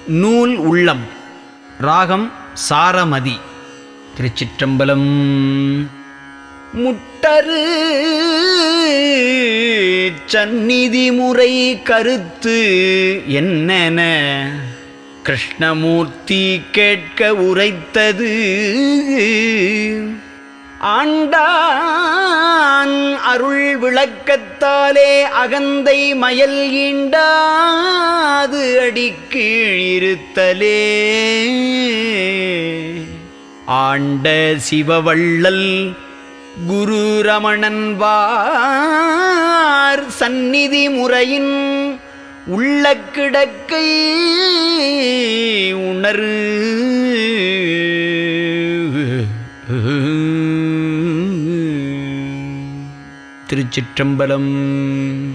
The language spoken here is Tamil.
நூல் உள்ளம் ராகம் சாரமதி திருச்சிற்றம்பலம் முட்டரு சந்நிதி முறை கருத்து என்னென கிருஷ்ணமூர்த்தி கேட்க உரைத்தது ஆண்டான் அருள் விளக்கத்தாலே அகந்தை மயல் ஈண்டாது அடிக்கீழ் இருத்தலே ஆண்ட சிவவள்ளல் குரு ரமணன் வார் சந்நிதி முறையின் உள்ள கிடக்கை உணரு திருச்சிற்றம்பலம்